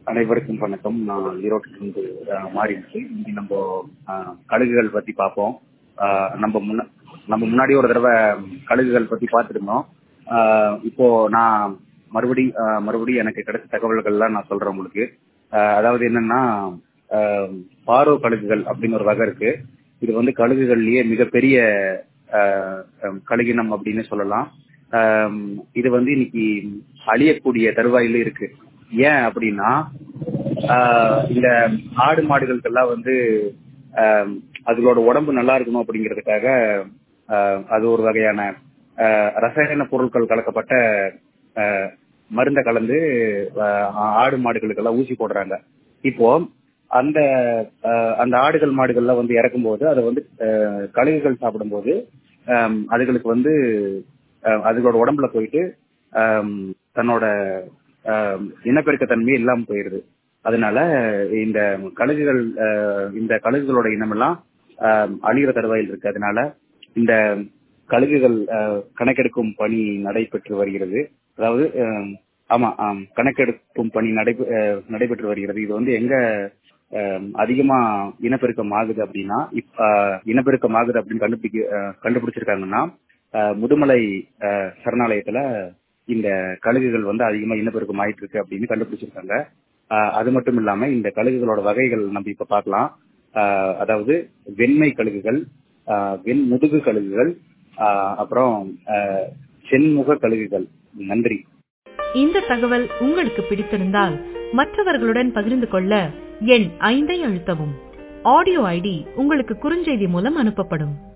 அனைவருக்கும் வணக்கம் நான் ஈரோட்டிலிருந்து அஹ், மாறிடுச்சு இன்னைக்கு நம்ம அஹ், கழுகுகள் பத்தி பார்ப்போம் அஹ், நம்ம முன்ன நம்ம முன்னாடி ஒரு தடவை கழுகுகள் பத்தி பார்த்துருந்தோம் அஹ், இப்போ நான் மறுபடி அஹ், மறுபடியும் எனக்கு கிடைச்ச தகவல்கள்லாம் நான் சொல்றேன் உங்களுக்கு அஹ், அதாவது என்னன்னா அஹ், பாரோ கழுகுகள் அப்படின்னு ஒரு வகை இருக்கு இது வந்து கழுகுகள்லயே மிகப்பெரிய அஹ், அஹ், கழுகினம் அப்படின்னு சொல்லலாம் அஹ், இது வந்து இன்னைக்கு அழியக்கூடிய தருவாயில இருக்கு ஏன் அப்படின்னா ஆஹ் இந்த ஆடு மாடுகளுக்கெல்லாம் வந்து ஆஹ் அதுகளோட உடம்பு நல்லா இருக்கணும் அப்படிங்கிறதுக்காக ஆஹ் அது ஒரு வகையான ஆஹ் ரசாயன பொருட்கள் கலக்கப்பட்ட ஆஹ் மருந்தை கலந்து ஆஹ் ஆடு மாடுகளுக்கெல்லாம் ஊசி போடுறாங்க இப்போ அந்த ஆஹ் அந்த ஆடுகள் மாடுகள்லாம் வந்து இறக்கும்போது அதை வந்து ஆஹ் கழுகுகள் சாப்பிடும்போது ஆஹ் அதுகளுக்கு வந்து ஆஹ் அதுகளோட உடம்புல போயிட்டு ஆஹ் தன்னோட ஆஹ் இனப்பெருக்க தன்மை இல்லாம போயிருது அதனால இந்த கழுகுகள் ஆஹ் இந்த கழுகுகளோட இனமெல்லாம் ஆஹ் அழிகிற தருவாயில் இருக்கு அதனால இந்த கழுகுகள் ஆஹ் கணக்கெடுக்கும் பணி நடைபெற்று வருகிறது அதாவது ஆஹ் ஆமா ஆம், கணக்கெடுக்கும் பணி நடைபெ ஆஹ் நடைபெற்று வருகிறது இது வந்து எங்க ஆஹ் அதிகமா இனப்பெருக்கம் ஆகுது அப்படின்னா இப்ப ஆஹ் இனப்பெருக்கம் ஆகுது அப்படின்னு கண்டுபிடிக்க ஆஹ் கண்டுபிடிச்சிருக்காங்கன்னா ஆஹ் முதுமலை ஆஹ் சரணாலயத்துல இந்த கழுகுகள் வந்து அதிகமா இனப்பெருக்கம் ஆயிட்டு இருக்கு அப்படின்னு கண்டுபிடிச்சிருக்காங்க ஆஹ் அது மட்டும் இல்லாம இந்த கழுகுகளோட வகைகள் நம்ம இப்ப பார்க்கலாம் ஆஹ் அதாவது வெண்மை கழுகுகள் ஆஹ் வெண் முதுகு கழுகுகள் ஆஹ் அப்புறம் ஆஹ் சென்முக கழுகுகள் நன்றி இந்த தகவல் உங்களுக்கு பிடித்திருந்தால் மற்றவர்களுடன் பகிர்ந்து கொள்ள எண் ஐந்தை அழுத்தவும் ஆடியோ ஐடி உங்களுக்கு குறுஞ்செய்தி மூலம் அனுப்பப்படும்